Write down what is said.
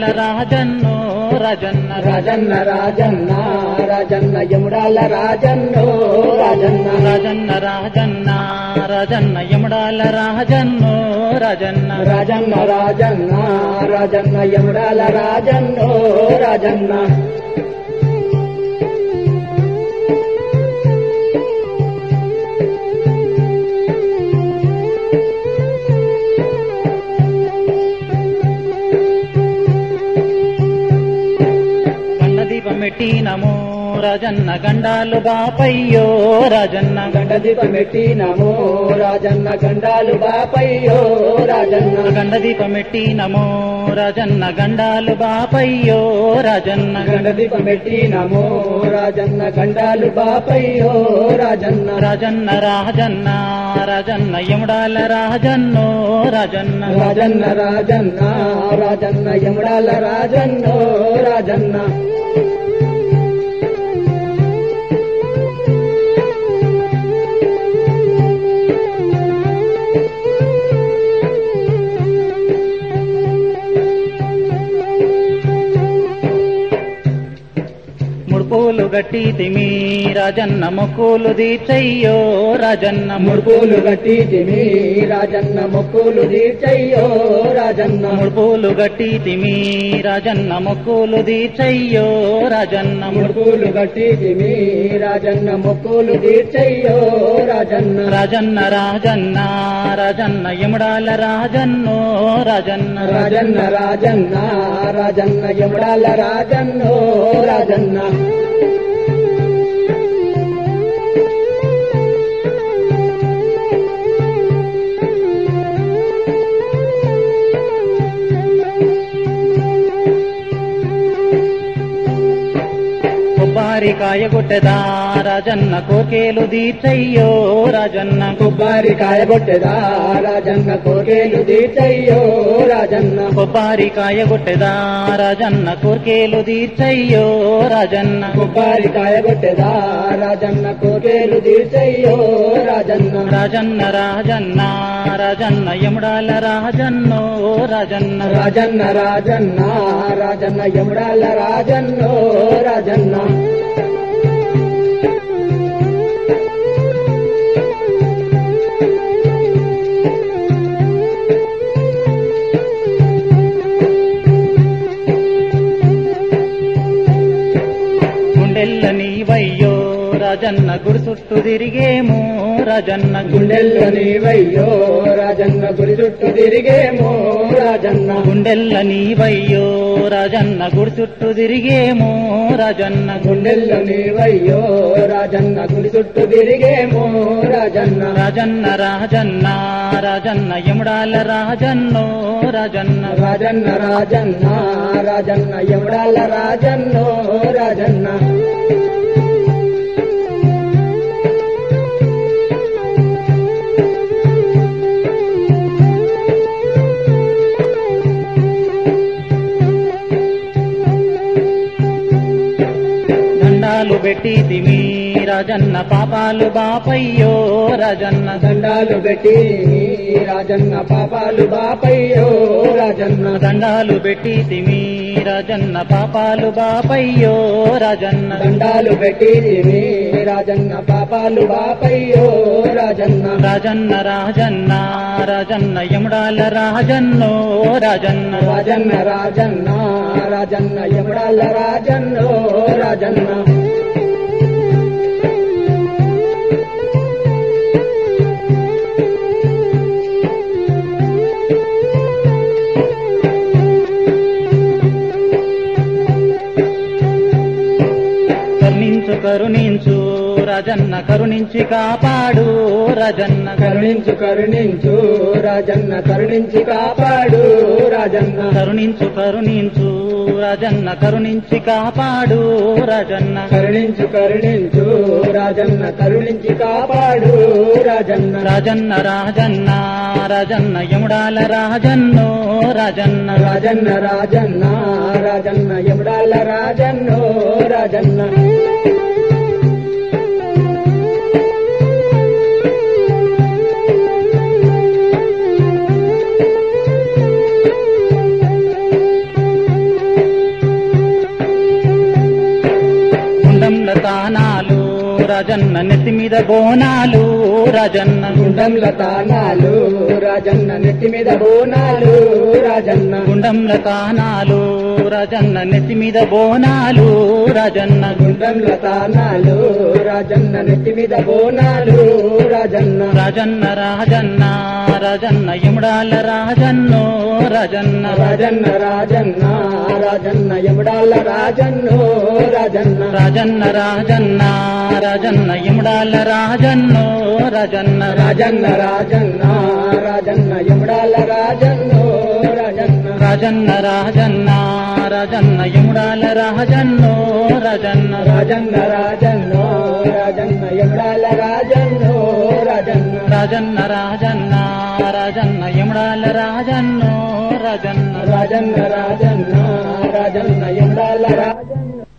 రాజన్నో రాజన్న రాజన్న రాజన్న రాజన్న యముడాల రాజన్నో రాజన్న రాజన్న రాజన్న రాజన్న యముడాల రాజన్నో రాజన్న రాజన్న రాజన్న రాజన్న యముడాల రాజన్నో రాజన్న గండ దీపమెట్టినమో రాజన్న గండాలు బాపయ్యో రాజన్న గండ దీపమెట్టినమో రాజన్న గండాలు బాపయ్యో రాజన్న గండ దీపమెట్టినమో రాజన్న గండాలు బాపయ్యో రాజన్న గండ దీపమెట్టినమో రాజన్న గండాలు బాపయ్యో రాజన్న రాజన్న రాజన్న రాజన్న యముడాల రాజన్నో రాజన్న రాజన్న రాజన్న రాజన్న యముడాల రాజన్నో రాజన్న ముడుపులు గట్టి తిమి రాజన్న మొక్కులు దీచయ్యో రాజన్న ముడుపులు గట్టి తిమి రాజన్న మొక్కులు తీర్చయ్యో రాజన్న ముడుపులు గట్టి తిమి రాజన్న మొక్కులు దీచయ్యో రాజన్న ముడుపులు గట్టి తిమి రాజన్న మొక్కులు తీర్చయ్యో రాజన్న రాజన్న రాజన్న రాజన్న యముడాల రాజన్నో రాజన్న రాజన్న రాజన్న రాజన్న యముడాల రాజన్నో రాజన్న కొబ్బరికాయ కొట్టెదా రాజన్న కోకేలు దీచయ్యో రాజన్న కొబ్బరికాయ కొట్టెదా రాజన్న కోకేలు తీర్చయ్యో రాజన్న కొబ్బరికాయ కొట్టెదా రాజన్న కోర్కేలు దీచయ్యో రాజన్న కొబ్బరికాయ కొట్టెదా రాజన్న కోకేలు తీర్చయ్యో రాజన్న రాజన్న రాజన్న రాజన్న యముడాల రాజన్నో రాజన్న రాజన్న రాజన్న రాజన్న యముడాల రాజన్నో రాజన్న గుండెల్ల నీవయ్యో రాజన్న గుడి చుట్టూ తిరిగేమో రాజన్న గుండెల్లో నీవయ్యో రాజన్న గుడి చుట్టూ తిరిగేమో రాజన్న గుండెల్ల నీవయ్యో రాజన్న గుడి చుట్టూ తిరిగేమో రాజన్న గుండెల్లో నీవయ్యో రాజన్న గుడి చుట్టూ తిరిగేమో రాజన్న రాజన్న రాజన్న రాజన్న యముడాల రాజన్నో రాజన్న రాజన్న రాజన్న రాజన్న యముడాల రాజన్నో రాజన్న దండాలు పెట్టి తిమి రాజన్న పాపాలు బాపయ్యో రాజన్న దండాలు పెట్టి రాజన్న పాపాలు బాపయ్యో రాజన్న దండాలు పెట్టి తిమి రాజన్న పాపాలు బాపయ్యో రాజన్న దండాలు పెట్టి రాజన్న పాపాలు బాపయ్యో రాజన్న రాజన్న రాజన్న రాజన్న యముడాల రాజన్నో రాజన్న రాజన్న రాజన్న రాజన్న యముడాల రాజన్నో రాజన్న కరుణించు కరుణించు రాజన్న కరుణించి కాపాడు రాజన్న కరుణించు కరుణించు రాజన్న కరుణించి కాపాడు రాజన్న కరుణించు కరుణించు రాజన్న కరుణించి కాపాడు రాజన్న కరుణించు కరుణించు రాజన్న కరుణించి కాపాడు రాజన్న రాజన్న రాజన్న రాజన్న యముడాల రాజన్నో రాజన్న రాజన్న రాజన్న రాజన్న యముడాల రాజన్నో రాజన్న మీద బోనాలు రాజన్న గుండంల తానాలు రాజన్న నెత్తి మీద బోనాలు రాజన్న గుండంల తానాలు రాజన్న నెత్తి మీద బోనాలు రాజన్న గుండంల తానాలు రాజన్న నెత్తి మీద బోనాలు రాజన్న రాజన్న రాజన్న రాజన్న యముడాల రాజన్నో రాజన్న రాజన్న రాజన్న రాజన్న యముడాల రాజన్నో రాజన్న రాజన్న రాజన్న రాజన్న యముడాల రాజన్నో రాజన్న రాజన్న రాజన్న రాజన్న యముడాల రాజన్నో రాజన్న రాజన్న రాజన్న రాజన్న యముడాల రాజన్నో రాజన్న రాజన్న రాజన్నో రాజన్న యముడాల రాజన్నో రాజన్న రాజన్న రాజన్న రాజన్న యముడాల రాజన్నో రాజన్న రాజన్న రాజన్న రాజన్న యముడాల రాజన్న